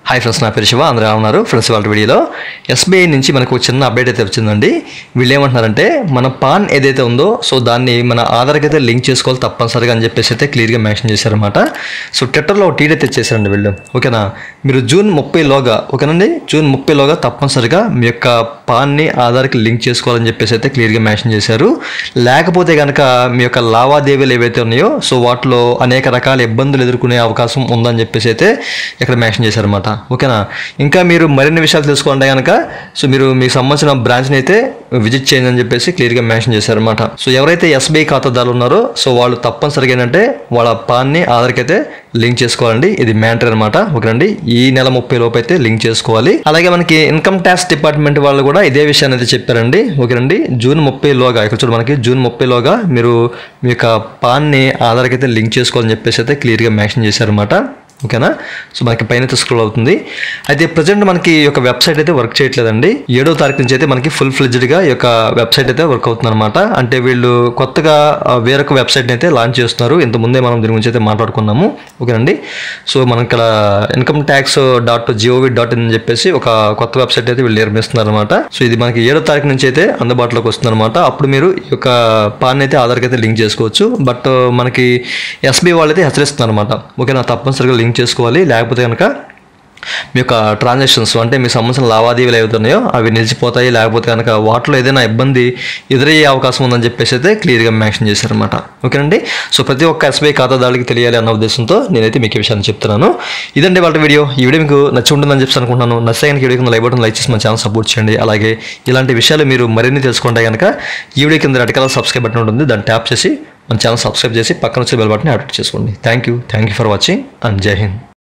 hi friends నా పేరు శివ అందరూ ఎలా ఉన్నారు ఫ్రెండ్స్ వాళ్ళ వీడియోలో ఎస్బీఐ నుంచి మనకు ఒక చిన్న అప్డేట్ అయితే వచ్చిందండి వీళ్ళు ఏమంటున్నారంటే మన పాన్ ఏదైతే ఉందో సో దాన్ని మన ఆధార్కి అయితే లింక్ చేసుకోవాలి తప్పనిసరిగా అని చెప్పేసి అయితే క్లియర్గా మెన్షన్ చేశారనమాట సో ట్విట్టర్లో ఒక టీడ్ అయితే చేశారండి వీళ్ళు ఓకేనా మీరు జూన్ ముప్పై లోగా ఓకేనండి జూన్ ముప్పై లోగా తప్పనిసరిగా మీ యొక్క పాన్ని ఆధార్కి లింక్ చేసుకోవాలని చెప్పేసి అయితే క్లియర్గా మెన్షన్ చేశారు లేకపోతే కనుక మీ యొక్క లావాదేవీలు ఏవైతే ఉన్నాయో సో వాటిలో అనేక రకాల ఇబ్బందులు ఎదుర్కొనే అవకాశం ఉందని చెప్పేసి అయితే ఇక్కడ మెన్షన్ చేశారన్నమాట ఓకేనా ఇంకా మీరు మరిన్ని విషయాలు తెలుసుకోవాలంటే కనుక సో మీరు మీకు సంబంధించిన బ్రాంచ్ని అయితే విజిట్ చేయండి అని చెప్పేసి క్లియర్గా మెన్షన్ చేశారన్నమాట సో ఎవరైతే ఎస్బీఐ ఖాతాదారులు ఉన్నారో సో వాళ్ళు తప్పనిసరిగా ఏంటంటే వాళ్ళ పాన్ని ఆధార్కి అయితే లింక్ చేసుకోవాలండి ఇది మ్యాంటర్ అనమాట ఓకేనండి ఈ నెల ముప్పై లోపు అయితే లింక్ చేసుకోవాలి అలాగే మనకి ఇన్కమ్ ట్యాక్స్ డిపార్ట్మెంట్ వాళ్ళు కూడా ఇదే విషయాన్ని అయితే చెప్పారండి ఓకేనండి జూన్ ముప్పై లోగా ఇక్కడ చూడు మనకి జూన్ ముప్పై లోగా మీరు మీ యొక్క పాన్ని ఆధార్కి అయితే లింక్ చేసుకోవాలని చెప్పేసి అయితే క్లియర్గా మెన్షన్ చేశారన్నమాట ఓకేనా సో మనకి పైన అయితే స్క్రోల్ అవుతుంది అయితే ప్రజెంట్ మనకి ఈ యొక్క వెబ్సైట్ అయితే వర్క్ చేయట్లేదండి ఏడో తారీఖు నుంచి అయితే మనకి ఫుల్ ఫ్లెడ్జ్డ్గా ఈ యొక్క వెబ్సైట్ అయితే వర్క్ అవుతుంది అనమాట అంటే వీళ్ళు కొత్తగా ఆ, వేరొక వెబ్సైట్ని అయితే లాంచ్ చేస్తున్నారు ఇంత ముందే మనం దీని గురించి అయితే మాట్లాడుకున్నాము ఓకేనండి సో మనం ఇక్కడ income tax dot GOV dot in అని చెప్పేసి ఒక కొత్త వెబ్సైట్ అయితే వీళ్ళు నిర్మిస్తున్నారు అనమాట సో ఇది మనకి ఏడో తారీఖు నుంచి అయితే అందుబాటులోకి వస్తుంది అనమాట అప్పుడు మీరు ఈ యొక్క పాన్ అయితే ఆధార్కి అయితే లింక్ చేసుకోవచ్చు బట్ మనకి ఎస్బీ వాళ్ళు అయితే హెచ్చరిస్తున్నారు అనమాట ఓకేనా తప్పనిసరిగా లింక్ చేసుకోవాలి లేకపోతే కనుక మీ యొక్క ట్రాన్సాక్షన్స్ అంటే మీకు సంబంధించిన లావాదేవీలు అవుతున్నాయో అవి నిలిచిపోతాయి లేకపోతే కనుక వాటిలో ఏదైనా ఇబ్బంది ఎదురయ్యే అవకాశం ఉందని చెప్పేసి అయితే క్లియర్గా మెన్షన్ చేశారనమాట ఓకేనండి సో ప్రతి ఒక్క ఎస్బీఐ ఖాతాదారులకి తెలియాలి అన్న ఉద్దేశంతో నేనైతే మీకు ఈ విషయాన్ని చెప్తున్నాను ఇదండి వాళ్ళ వీడియో ఈ వీడియో మీకు నచ్చి ఉంటుందని చెప్పి అనుకుంటున్నాను నచ్చితే కనుక ఈ వీడియో కింద లైక్ బటన్ లైక్ చేసి మన ఛానల్ సపోర్ట్ చేయండి అలాగే ఇలాంటి విషయాలు మీరు మరిన్ని తెలుసుకుంటే కనుక ఈ వీడియో కింద రెడ్ కలర్ సబ్స్క్రైబ్ బటన్ ఉంటుంది దాన్ని ట్యాప్ చేసి మన ఛానల్ సబ్స్క్రైబ్ చేసి పక్కన వచ్చే బెల్ బటన్ యాక్టివేట్ చేసుకోండి thank you thank you for watching and Jai Hind